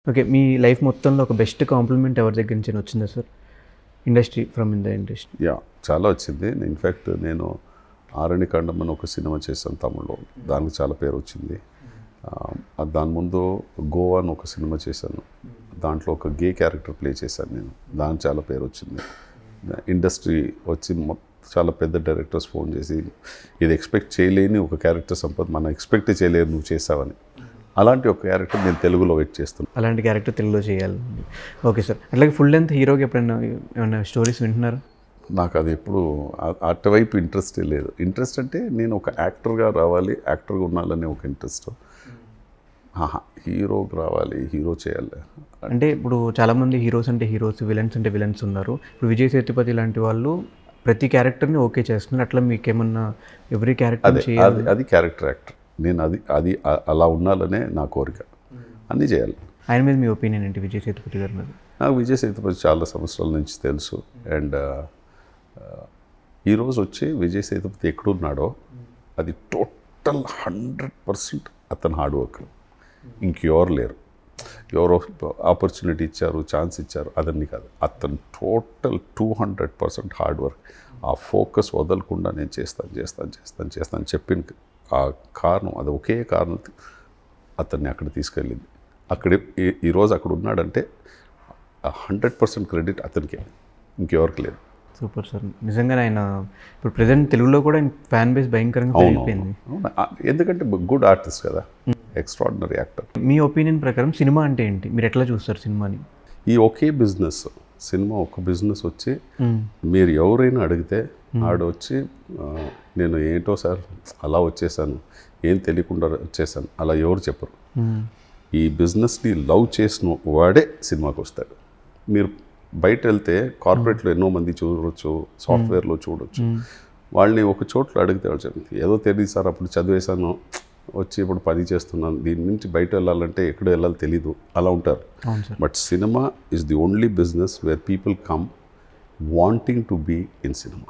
Okay మీ life మొత్తంలో ఒక best compliment ఎవరి దగ్గర నుంచి వచ్చిందా sir industry from in the industry yeah చాలా వచ్చింది ఇన్ఫ్యాక్ట్ నేను ఆరణి ఖండం అని ఒక సినిమా చేశాను తమిళ్లో దానికి చాలా పేరు వచ్చింది ఆ, దాని ముందు గోవా అని ఒక సినిమా చేశాను దాంట్లో ఒక గే క్యారెక్టర్ ప్లే చేశాను నేను దానికి చాలా పేరు వచ్చింది ఇండస్ట్రీ వచ్చి మొత్తం చాలా పెద్ద డైరెక్టర్స్ ఫోన్ చేసి ఇది ఎక్స్పెక్ట్ చేయలేని ఒక క్యారెక్టర్ సంపద మనం ఎక్స్పెక్ట్ చేయలేరు నువ్వు చేసావని అలాంటి ఒక క్యారెక్టర్ నేను తెలుగులో వెయిట్ చేస్తున్నాను అలాంటి క్యారెక్టర్ తెలుగులో చేయాలి ఓకే సార్ అట్లాగే ఫుల్ లెంత్ హీరోకి ఎప్పుడైనా ఏమైనా స్టోరీస్ వింటున్నారా నాకు అది ఎప్పుడు ఆ- అటువైపు ఇంట్రెస్టే లేదు ఇంట్రెస్ట్ అంటే నేను ఒక యాక్టర్గా రావాలి యాక్టర్గా ఉండాలనే ఒక ఇంట్రెస్ట్ ఆహా హీరోకి రావాలి హీరో చేయాలి అంటే ఇప్పుడు చాలామంది హీరోస్ అంటే హీరోస్ విలన్స్ అంటే విలన్స్ ఉన్నారు ఇప్పుడు విజయ్ సేతుపతి లాంటి వాళ్ళు ప్రతి క్యారెక్టర్ని ఓకే చేస్తున్నారు అట్లా మీకేమన్నా ఎవ్రీ క్యారెక్టర్ అదే చేయాలి అది అది క్యారెక్టర్ యాక్టర్ నేను అది అది అ- అలా ఉండాలనే నా కోరిక అన్నీ చేయాలి ఆయన మీద మీ ఒపీనియన్ ఏంటి విజయ్ సేతుపతి గారి మీద నాకు విజయ్ సేతుపతి చాలా సంవత్సరాల నుంచి తెలుసు అండ్ ఈరోజు వచ్చి విజయ్ సేతుపతి ఎక్కడున్నాడో అది టోటల్ హండ్రెడ్ పర్సెంట్ అతని హార్డ్ వర్క్ ఇంకెవరు లేరు ఎవరో ఆపర్చునిటీ ఇచ్చారు ఛాన్స్ ఇచ్చారు అదన్నీ కాదు అతను total two hundred percent hard work ఆ ఫోకస్ వదలకుండా నేను చేస్తాను చేస్తాను చేస్తాను చేస్తాను చెప్పిన ఆ కారణం అది ఒకే కారణం అతన్ని అక్కడ తీసుకెళ్ళింది అక్కడ ఈ- ఈరోజు అక్కడ ఉన్నాడంటే హండ్రెడ్ పర్సెంట్ క్రెడిట్ అతనికే ఇంకెవరికి లేదు సూపర్ సార్ నిజంగా ఆయన ఇప్పుడు ప్రజెంట్ తెలుగులో కూడా ఫ్యాన్ బేస్ భయంకరంగా పెరిగిపోయింది అవును. ఆ- ఎందుకంటే గుడ్ ఆర్టిస్ట్ కదా ఎక్స్ట్రాడినరీ యాక్టర్ మీ ఒపీనియన్ ప్రకారం సినిమా అంటే ఏంటి మీరు ఎట్లా చూస్తారు సినిమాని ఈ ఒకే బిజినెస్ సినిమా ఒక బిజినెస్ వచ్చి మీరు ఎవరైనా అడిగితే ఆడ వచ్చి ఆ, నేను ఏంటో సార్ అలా వచ్చేసాను ఏం తెలియకుండా వచ్చేసాను అలా ఎవరు చెప్పరు ఈ బిజినెస్ని లవ్ చేసిన వాడే సినిమాకి వస్తాడు మీరు బయట వెళ్తే కార్పొరేట్లో ఎన్నో మంది చూడవచ్చు సాఫ్ట్వేర్లో చూడొచ్చు వాళ్ళని ఒక చోట్ల అడిగితే వాళ్ళు చెప్తారు, ఏదో తెలియదు సార్ అప్పుడు చదివేశాను వచ్చి ఇప్పుడు పని చేస్తున్నాను దీని నుంచి బయట వెళ్ళాలంటే ఎక్కడ వెళ్ళాలో తెలీదు అలా ఉంటారు అవును sir but cinema is the only business where people come wanting to be in cinema